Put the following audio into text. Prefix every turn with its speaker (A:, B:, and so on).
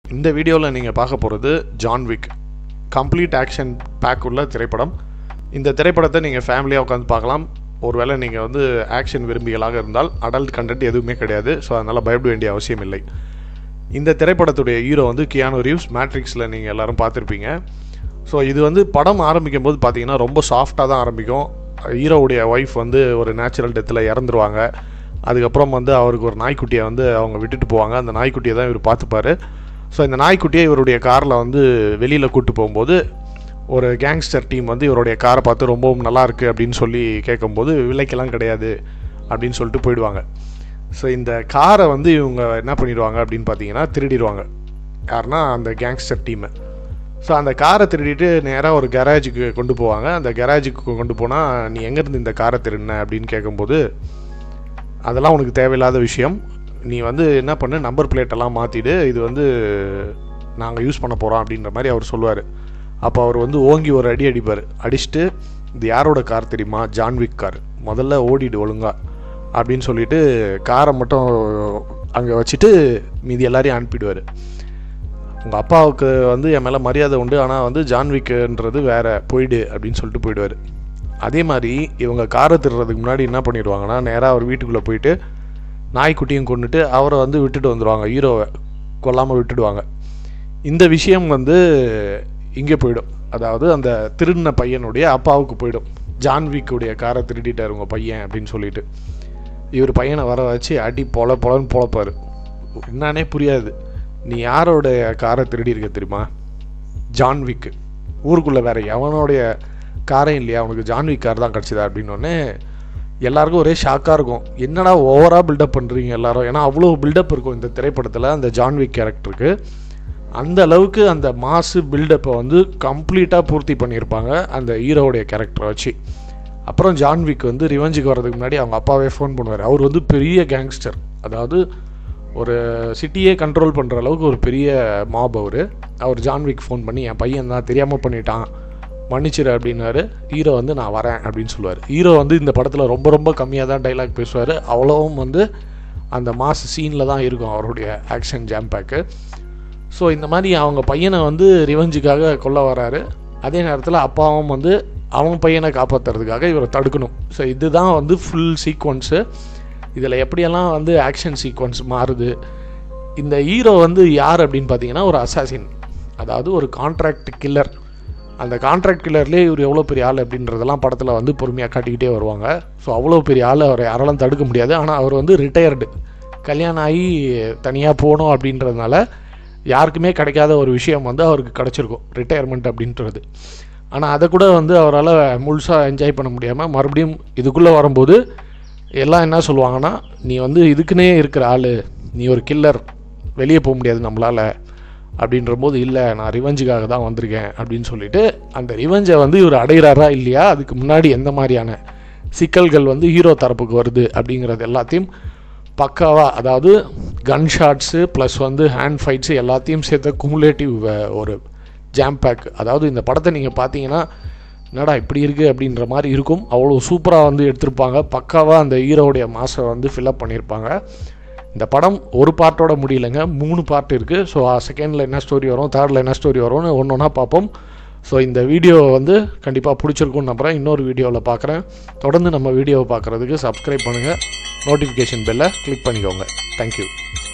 A: இந்த வீடியோவில் நீங்கள் பார்க்க போகிறது John Wick complete action pack உள்ள திரைப்படம் இந்த திரைப்படத்தை நீங்கள் ஃபேமிலியாக உட்காந்து பார்க்கலாம் ஒருவேளை நீங்கள் வந்து ஆக்ஷன் விரும்பிகளாக இருந்தால் அடல்ட் கண்டென்ட் எதுவுமே கிடையாது ஸோ அதனால் பயப்பட வேண்டிய அவசியம் இல்லை இந்த திரைப்படத்துடைய ஹீரோ வந்து கியானோ ரீவ்ஸ் மேட்ரிக்ஸில் நீங்கள் எல்லாரும் பார்த்துருப்பீங்க ஸோ இது வந்து படம் ஆரம்பிக்கும் போது பார்த்தீங்கன்னா ரொம்ப சாஃப்டாக தான் ஆரம்பிக்கும் ஹீரோவுடைய ஒய்ஃப் வந்து ஒரு நேச்சுரல் டெத்தில் இறந்துருவாங்க அதுக்கப்புறம் வந்து அவருக்கு ஒரு நாய்க்குட்டியை வந்து அவங்க விட்டுட்டு போவாங்க அந்த நாய்க்குட்டியை தான் இவர் பார்த்துப்பாரு ஸோ இந்த நாய்க்குட்டியை இவருடைய காரில் வந்து வெளியில் கூட்டு போகும்போது ஒரு கேங்ஸ்டர் டீம் வந்து இவருடைய காரை பார்த்து ரொம்பவும் நல்லா இருக்குது அப்படின்னு சொல்லி கேட்கும்போது விலைக்கெல்லாம் கிடையாது அப்படின்னு சொல்லிட்டு போயிடுவாங்க ஸோ இந்த காரை வந்து இவங்க என்ன பண்ணிடுவாங்க அப்படின்னு பார்த்தீங்கன்னா திருடிடுவாங்க யாருன்னா அந்த கேங்ஸ்டர் டீமை ஸோ அந்த காரை திருடிட்டு நேராக ஒரு கராஜுக்கு கொண்டு போவாங்க அந்த கராஜுக்கு கொண்டு போனால் நீ எங்கேருந்து இந்த காரை திருடின அப்படின்னு கேட்கும்போது அதெல்லாம் உனக்கு தேவையில்லாத விஷயம் நீ வந்து என்ன பண்ணு நம்பர் பிளேட்டெல்லாம் மாற்றிடு இது வந்து நாங்கள் யூஸ் பண்ண போகிறோம் அப்படின்ற மாதிரி அவர் சொல்லுவார் அப்போ அவர் வந்து ஓங்கி ஒரு அடி அடிப்பார் அடிச்சுட்டு இது யாரோட கார் தெரியுமா ஜான்விக் கார் முதல்ல ஓடிடு ஒழுங்கா அப்படின்னு சொல்லிட்டு காரை மட்டும் அங்கே வச்சுட்டு மீதி எல்லாரையும் அனுப்பிடுவார் உங்கள் அப்பாவுக்கு வந்து என் மேலே மரியாதை உண்டு ஆனால் வந்து ஜான்விக்குன்றது வேற போயிடு அப்படின்னு சொல்லிட்டு போயிடுவார் அதே மாதிரி இவங்க காரை திருறதுக்கு முன்னாடி என்ன பண்ணிடுவாங்கன்னா நேராக அவர் வீட்டுக்குள்ளே போயிட்டு நாய்க்குட்டியும் கொண்டுட்டு அவரை வந்து விட்டுட்டு வந்துடுவாங்க ஹீரோவை கொல்லாமல் விட்டுடுவாங்க இந்த விஷயம் வந்து இங்கே போயிடும் அதாவது அந்த திருடின பையனுடைய அப்பாவுக்கு போயிடும் ஜான்விக்குடைய காரை திருடிட்டார் உங்கள் பையன் அப்படின்னு சொல்லிட்டு இவர் பையனை வர வச்சு அடி பொல பொலன்னு பொழப்பார் என்னன்னே புரியாது நீ யாரோடைய காரை திருடி இருக்க தெரியுமா ஜான்விக்கு ஊருக்குள்ளே வேற எவனோடைய காரே இல்லையா அவனுக்கு ஜான்விக் கார் தான் கிடச்சிதா அப்படின்னோடனே எல்லாருக்கும் ஒரே ஷாக்காக இருக்கும் என்னடா ஓவராக பில்டப் பண்ணுறீங்க எல்லாரும் ஏன்னா அவ்வளோ பில்டப் இருக்கும் இந்த திரைப்படத்தில் அந்த ஜான்விக் கேரக்டருக்கு அந்த அளவுக்கு அந்த மாசு பில்டப்பை வந்து கம்ப்ளீட்டாக பூர்த்தி பண்ணியிருப்பாங்க அந்த ஹீரோவுடைய கேரக்டரை வச்சு அப்புறம் ஜான்விக் வந்து ரிவெஞ்சுக்கு வர்றதுக்கு முன்னாடி அவங்க அப்பாவே ஃபோன் பண்ணுவார் அவர் வந்து பெரிய கேங்ஸ்டர் அதாவது ஒரு சிட்டியே கண்ட்ரோல் பண்ணுற அளவுக்கு ஒரு பெரிய மாப் அவர் அவர் ஜான்விக் ஃபோன் பண்ணி என் பையன் தான் தெரியாமல் பண்ணிட்டான் மன்னிச்சிரு அப்படின்னாரு ஹீரோ வந்து நான் வரேன் அப்படின்னு சொல்லுவார் ஹீரோ வந்து இந்த படத்தில் ரொம்ப ரொம்ப கம்மியாக தான் டைலாக் பேசுவார் அவ்வளோவும் வந்து அந்த மாஸ் சீனில் தான் இருக்கும் அவருடைய ஆக்ஷன் ஜாம் பேக்கு ஸோ இந்த மாதிரி அவங்க பையனை வந்து ரிவெஞ்சுக்காக கொல்ல வராரு அதே நேரத்தில் அப்பாவும் வந்து அவங்க பையனை காப்பாற்றுறதுக்காக இவரை தடுக்கணும் ஸோ இதுதான் வந்து ஃபுல் சீக்வன்ஸு இதில் எப்படியெல்லாம் வந்து ஆக்ஷன் சீக்வன்ஸ் மாறுது இந்த ஹீரோ வந்து யார் அப்படின்னு பார்த்தீங்கன்னா ஒரு அசாசின் அதாவது ஒரு கான்ட்ராக்ட் கில்லர் அந்த கான்ட்ராக்ட் கில்லர்லேயே இவர் எவ்வளோ பெரிய ஆள் அப்படின்றதெல்லாம் படத்தில் வந்து பொறுமையாக காட்டிக்கிட்டே வருவாங்க ஸோ அவ்வளோ பெரிய ஆள் அவரை யாராலும் தடுக்க முடியாது ஆனால் அவர் வந்து ரிட்டையர்டு கல்யாணம் ஆகி தனியாக போகணும் அப்படின்றதுனால யாருக்குமே கிடைக்காத ஒரு விஷயம் வந்து அவருக்கு கிடச்சிருக்கும் ரிட்டையர்மெண்ட் அப்படின்றது ஆனால் அதை கூட வந்து அவரால் முழுசாக என்ஜாய் பண்ண முடியாமல் மறுபடியும் இதுக்குள்ளே வரும்போது எல்லாம் என்ன சொல்லுவாங்கன்னா நீ வந்து இதுக்குன்னே இருக்கிற ஆள் நீ ஒரு கில்லர் வெளியே போக முடியாது நம்மளால் அப்படின்ற போது இல்லை நான் ரிவெஞ்சுக்காக தான் வந்திருக்கேன் அப்படின்னு சொல்லிட்டு அந்த ரிவெஞ்சை வந்து இவர் அடைகிறாரா இல்லையா அதுக்கு முன்னாடி எந்த மாதிரியான சிக்கல்கள் வந்து ஹீரோ தரப்புக்கு வருது அப்படிங்கிறது எல்லாத்தையும் பக்காவாக அதாவது கன் ஷாட்ஸு ப்ளஸ் வந்து ஹேண்ட் ஃபைட்ஸு எல்லாத்தையும் சேர்த்த குமுலேட்டிவ் ஒரு ஜாம் பேக் அதாவது இந்த படத்தை நீங்கள் பார்த்தீங்கன்னா என்னடா இப்படி இருக்குது அப்படின்ற மாதிரி இருக்கும் அவ்வளோ சூப்பராக வந்து எடுத்திருப்பாங்க பக்காவாக அந்த ஹீரோவுடைய மாசை வந்து ஃபில்அப் பண்ணியிருப்பாங்க இந்த படம் ஒரு பார்ட்டோட முடியலைங்க மூணு பார்ட் இருக்குது ஸோ செகண்டில் என்ன ஸ்டோரி வரும் தேர்டில் என்ன ஸ்டோரி வரும்னு ஒன்று ஒன்றா பார்ப்போம் ஸோ இந்த வீடியோ வந்து கண்டிப்பாக பிடிச்சிருக்கும்னு நம்புகிறேன் இன்னொரு வீடியோவில் பார்க்குறேன் தொடர்ந்து நம்ம வீடியோவை பார்க்குறதுக்கு சப்ஸ்கிரைப் பண்ணுங்கள் நோட்டிஃபிகேஷன் பெல்லை கிளிக் பண்ணிக்கோங்க தேங்க்யூ